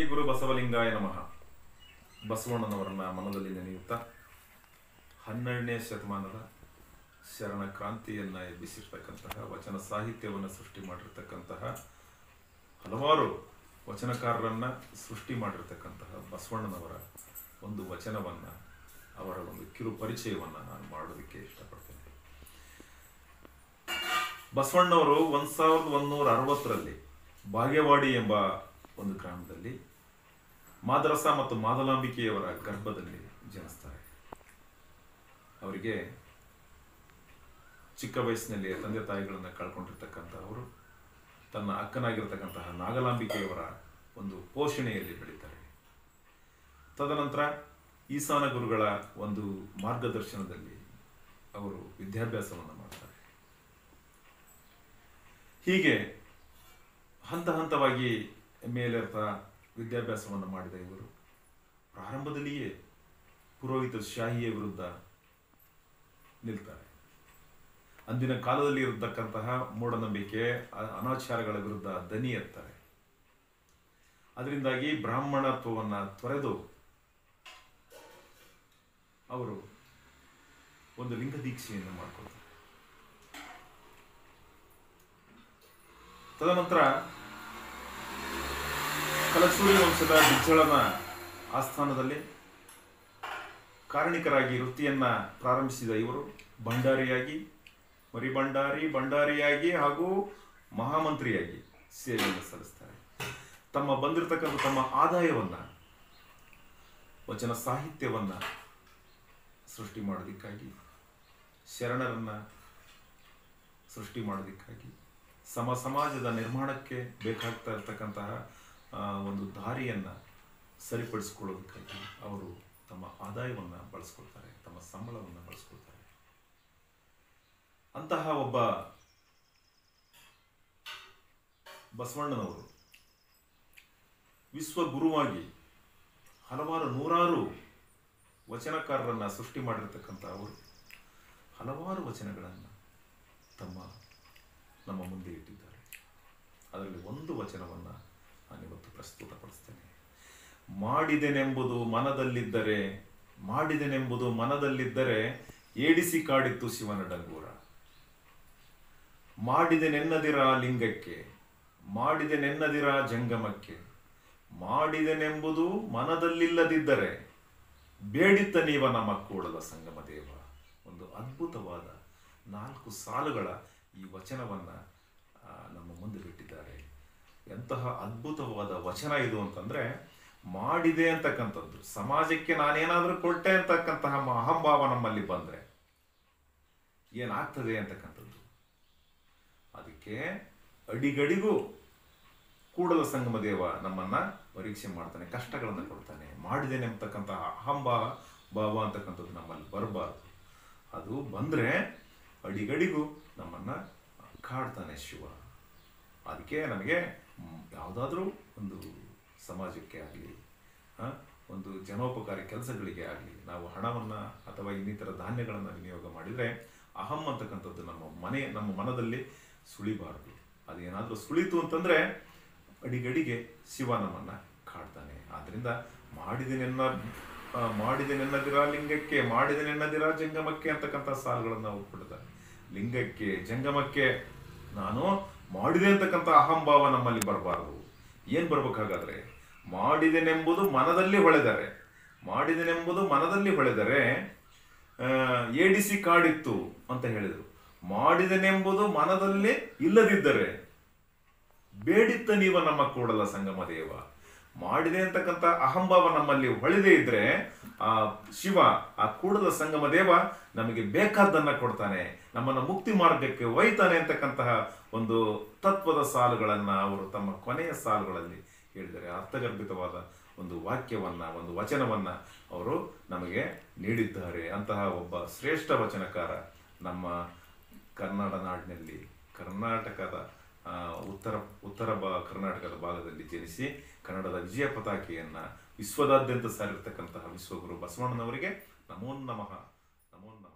ಗುರು ಬಸವಲಿಂಗಾಯ ನಮಃ ಬಸವಣ್ಣನವರನ್ನ ಮನದಲ್ಲಿ ನೆನೆಯುತ್ತಾ ಹನ್ನೆರಡನೇ ಶತಮಾನದ ಶರಣ ಕ್ರಾಂತಿಯನ್ನ ಎಬ್ಬಿಸಿರ್ತಕ್ಕಂತಹ ವಚನ ಸಾಹಿತ್ಯವನ್ನು ಸೃಷ್ಟಿ ಮಾಡಿರ್ತಕ್ಕಂತಹ ಹಲವಾರು ವಚನಕಾರರನ್ನ ಸೃಷ್ಟಿ ಮಾಡಿರ್ತಕ್ಕಂತಹ ಬಸವಣ್ಣನವರ ಒಂದು ವಚನವನ್ನ ಅವರ ಒಂದು ಕಿರು ಪರಿಚಯವನ್ನ ನಾನು ಮಾಡೋದಕ್ಕೆ ಇಷ್ಟಪಡ್ತೇನೆ ಬಸವಣ್ಣವರು ಒಂದ್ ಸಾವಿರದ ಒಂದೂರ ಅರವತ್ತರಲ್ಲಿ ಬಾಗೇವಾಡಿ ಎಂಬ ಒಂದು ಗ್ರಾಮದಲ್ಲಿ ಮಾದರಸ ಮತ್ತು ಮಾದಲಾಂಬಿಕೆಯವರ ಗರ್ಭದಲ್ಲಿ ಜನಿಸ್ತಾರೆ ಅವರಿಗೆ ಚಿಕ್ಕ ವಯಸ್ಸಿನಲ್ಲಿ ತಂದೆ ತಾಯಿಗಳನ್ನ ಕಳ್ಕೊಂಡಿರ್ತಕ್ಕಂಥ ಅವರು ತನ್ನ ಅಕ್ಕನಾಗಿರ್ತಕ್ಕಂತಹ ನಾಗಲಾಂಬಿಕೆಯವರ ಒಂದು ಪೋಷಣೆಯಲ್ಲಿ ಬೆಳೀತಾರೆ ತದನಂತರ ಈಶಾನ ಗುರುಗಳ ಒಂದು ಮಾರ್ಗದರ್ಶನದಲ್ಲಿ ಅವರು ವಿದ್ಯಾಭ್ಯಾಸವನ್ನು ಮಾಡ್ತಾರೆ ಹೀಗೆ ಹಂತ ಹಂತವಾಗಿ ಮೇಲೇರ್ತಾ ವಿದ್ಯಾಭ್ಯಾಸವನ್ನು ಮಾಡಿದ ಇವರು ಪ್ರಾರಂಭದಲ್ಲಿಯೇ ಪುರೋಹಿತ ಶಾಹಿಯ ವಿರುದ್ಧ ನಿಲ್ತಾರೆ ಅಂದಿನ ಕಾಲದಲ್ಲಿ ಇರತಕ್ಕಂತಹ ಮೂಢನಂಬಿಕೆ ಅ- ಅನಾಚಾರಗಳ ವಿರುದ್ಧ ದನಿ ಎತ್ತಾರೆ ಅದರಿಂದಾಗಿ ಬ್ರಾಹ್ಮಣತ್ವವನ್ನು ತೊರೆದು ಅವರು ಒಂದು ಲಿಂಗ ದೀಕ್ಷೆಯನ್ನು ಮಾಡ್ಕೊಳ್ತಾರೆ ತದನಂತರ ಕಲಸೂರಿ ವಂಶದ ಬಿಜ್ಜಳನ ಆಸ್ಥಾನದಲ್ಲಿ ಕಾರಣಿಕರಾಗಿ ವೃತ್ತಿಯನ್ನ ಪ್ರಾರಂಭಿಸಿದ ಇವರು ಭಂಡಾರಿಯಾಗಿ ಮರಿ ಭಂಡಾರಿ ಭಂಡಾರಿಯಾಗಿ ಹಾಗೂ ಮಹಾಮಂತ್ರಿಯಾಗಿ ಸೇವೆಯನ್ನು ಸಲ್ಲಿಸ್ತಾರೆ ತಮ್ಮ ಬಂದಿರತಕ್ಕಂಥ ತಮ್ಮ ಆದಾಯವನ್ನ ವಚನ ಸಾಹಿತ್ಯವನ್ನ ಸೃಷ್ಟಿ ಮಾಡೋದಕ್ಕಾಗಿ ಶರಣರನ್ನ ಸೃಷ್ಟಿ ಮಾಡೋದಕ್ಕಾಗಿ ಸಮ ಸಮಾಜದ ನಿರ್ಮಾಣಕ್ಕೆ ಬೇಕಾಗ್ತಾ ಇರತಕ್ಕಂತಹ ಆ, ಒಂದು ದಾರಿಯನ್ನ ಸರಿಪಡಿಸ್ಕೊಳ್ಳೋದಕ್ಕಾಗಿ ಅವರು ತಮ್ಮ ಆದಾಯವನ್ನು ಬಳಸ್ಕೊಳ್ತಾರೆ ತಮ್ಮ ಸಂಬಳವನ್ನು ಬಳಸ್ಕೊಳ್ತಾರೆ ಅಂತಹ ಒಬ್ಬ ಬಸವಣ್ಣನವರು ವಿಶ್ವ ಗುರುವಾಗಿ ಹಲವಾರು ನೂರಾರು ವಚನಕಾರರನ್ನ ಸೃಷ್ಟಿ ಮಾಡಿರ್ತಕ್ಕಂಥ ಅವರು ಹಲವಾರು ವಚನಗಳನ್ನು ತಮ್ಮ ನಮ್ಮ ಮುಂದೆ ಇಟ್ಟಿದ್ದಾರೆ ಅದರಲ್ಲಿ ಒಂದು ವಚನವನ್ನು ನಾನಿವತ್ತು ಪ್ರಸ್ತುತಪಡಿಸ್ತೇನೆ ಮಾಡಿದೆನೆಂಬುದು ಮನದಲ್ಲಿದ್ದರೆ ಮಾಡಿದೆನೆಂಬುದು ಮನದಲ್ಲಿದ್ದರೆ ಏಡಿಸಿ ಕಾಡಿತ್ತು ಶಿವನ ಡಂಗೂರ ಮಾಡಿದೆನೆನ್ನದಿರ ಲಿಂಗಕ್ಕೆ ಮಾಡಿದೆನೆನ್ನದಿರ ಜಂಗಮಕ್ಕೆ ಮಾಡಿದೆನೆಂಬುದು ಮನದಲ್ಲಿಲ್ಲದಿದ್ದರೆ ಬೇಡಿತ್ತ ನೀವ ನಮ್ಮ ಕೂಡಲ ಸಂಗಮ ದೇವ ಒಂದು ಅದ್ಭುತವಾದ ನಾಲ್ಕು ಸಾಲುಗಳ ಈ ವಚನವನ್ನ ಆ, ನಮ್ಮ ಮುಂದೆ ಬಿಟ್ಟಿದ್ದಾರೆ ಎಂತಹ ಅದ್ಭುತವಾದ ವಚನ ಇದು ಅಂತಂದ್ರೆ ಮಾಡಿದೆ ಅಂತಕ್ಕಂಥದ್ದು ಸಮಾಜಕ್ಕೆ ನಾನೇನಾದ್ರೂ ಕೊಟ್ಟೆ ಅಂತಕ್ಕಂತಹ ಮ- ಅಹಂಭಾವ ನಮ್ಮಲ್ಲಿ ಬಂದ್ರೆ ಏನಾಗ್ತದೆ ಅಂತಕ್ಕಂಥದ್ದು ಅದಕ್ಕೆ ಅಡಿಗಡಿಗೂ ಕೂಡಲ ಸಂಗಮ ದೇವ ನಮ್ಮನ್ನ ಪರೀಕ್ಷೆ ಮಾಡ್ತಾನೆ ಕಷ್ಟಗಳನ್ನು ಕೊಡ್ತಾನೆ ಮಾಡಿದ್ದೇನೆ ಅಂತಕ್ಕಂತಹ ಅಹಂಭಾವ ಭಾವ ಅಂತಕ್ಕಂಥದ್ದು ನಮ್ಮಲ್ಲಿ ಬರಬಾರ್ದು ಅದು ಬಂದ್ರೆ ಅಡಿಗಡಿಗೂ ನಮ್ಮನ್ನ ಕಾಡ್ತಾನೆ ಶಿವ ಅದಕ್ಕೆ ನಮಗೆ ಯಾವುದಾದ್ರೂ ಒಂದು ಸಮಾಜಕ್ಕೆ ಆಗಲಿ ಒಂದು ಜನೋಪಕಾರಿ ಕೆಲಸಗಳಿಗೆ ಆಗಲಿ ನಾವು ಹಣವನ್ನು ಅಥವಾ ಇನ್ನಿತರ ಧಾನ್ಯಗಳನ್ನು ವಿನಿಯೋಗ ಮಾಡಿದರೆ ಅಹಂ ಅಂತಕ್ಕಂಥದ್ದು ನಮ್ಮ ಮನೆ ನಮ್ಮ ಮನದಲ್ಲಿ ಸುಳಿಬಾರದು ಅದೇನಾದರೂ ಸುಳಿತು ಅಂತಂದ್ರೆ ಅಡಿಗಡಿಗೆ ಶಿವ ನಮ್ಮನ್ನ ಕಾಡ್ತಾನೆ ಆದ್ರಿಂದ ಮಾಡಿದನೆನ್ನ ಆ, ಮಾಡಿದನೆನ್ನದಿರ ಲಿಂಗಕ್ಕೆ ಮಾಡಿದನೆನ್ನದಿರ ಜಂಗಮಕ್ಕೆ ಅಂತಕ್ಕಂಥ ಸಾಲುಗಳನ್ನು ನಾವು ಕೊಡ್ತಾರೆ ಲಿಂಗಕ್ಕೆ ಜಂಗಮಕ್ಕೆ ನಾನು ಮಾಡಿದೆ ಅಂತಕ್ಕಂಥ ಅಹಂಭಾವ ನಮ್ಮಲ್ಲಿ ಬರಬಾರದು ಏನ್ ಬರ್ಬೇಕಾಗಾದ್ರೆ ಮಾಡಿದೆನೆಂಬುದು ಮನದಲ್ಲಿ ಹೊಳೆದರೆ ಮಾಡಿದೆನೆಂಬುದು ಮನದಲ್ಲಿ ಹೊಳೆದರೆ ಆ, ಏಡಿಸಿ ಕಾಡಿತ್ತು ಅಂತ ಹೇಳಿದರು ಮಾಡಿದನೆಂಬುದು ಮನದಲ್ಲಿ ಇಲ್ಲದಿದ್ದರೆ ಬೇಡಿತ್ತ ನೀವ ನಮ್ಮ ಕೂಡಲ ಸಂಗಮ ದೇವ ಮಾಡಿದೆ ಅಂತಕ್ಕಂಥ ಅಹಂಭಾವ ನಮ್ಮಲ್ಲಿ ಹೊಳೆದೇ ಇದ್ರೆ ಆ ಶಿವ ಆ ಕೂಡಲ ಸಂಗಮ ದೇವ ನಮಗೆ ಬೇಕಾದ್ದನ್ನ ಕೊಡ್ತಾನೆ ನಮ್ಮನ್ನ ಮುಕ್ತಿ ಮಾರ್ಗಕ್ಕೆ ಒಯ್ತಾನೆ ಅಂತಕ್ಕಂತಹ ಒಂದು ತತ್ವದ ಸಾಲುಗಳನ್ನ ಅವರು ತಮ್ಮ ಕೊನೆಯ ಸಾಲುಗಳಲ್ಲಿ ಹೇಳಿದ್ದಾರೆ ಅರ್ಥಗರ್ಭಿತವಾದ ಒಂದು ವಾಕ್ಯವನ್ನ ಒಂದು ವಚನವನ್ನ ಅವರು ನಮಗೆ ನೀಡಿದ್ದಾರೆ ಅಂತಹ ಒಬ್ಬ ಶ್ರೇಷ್ಠ ವಚನಕಾರ ನಮ್ಮ ಕನ್ನಡ ನಾಡಿನಲ್ಲಿ ಕರ್ನಾಟಕದ ಆ, ಉತ್ತರ ಉತ್ತರ ಬಾ ಕರ್ನಾಟಕದ ಭಾಗದಲ್ಲಿ ಜನಿಸಿ ಕನ್ನಡದ ವಿಜಯ ಪತಾಕೆಯನ್ನ ವಿಶ್ವದಾದ್ಯಂತ ಸಾರಿರ್ತಕ್ಕಂತಹ ವಿಶ್ವಗುರು ಬಸವಣ್ಣನವರಿಗೆ ನಮೋ ನಮಃ ನಮೋ ನಮಃ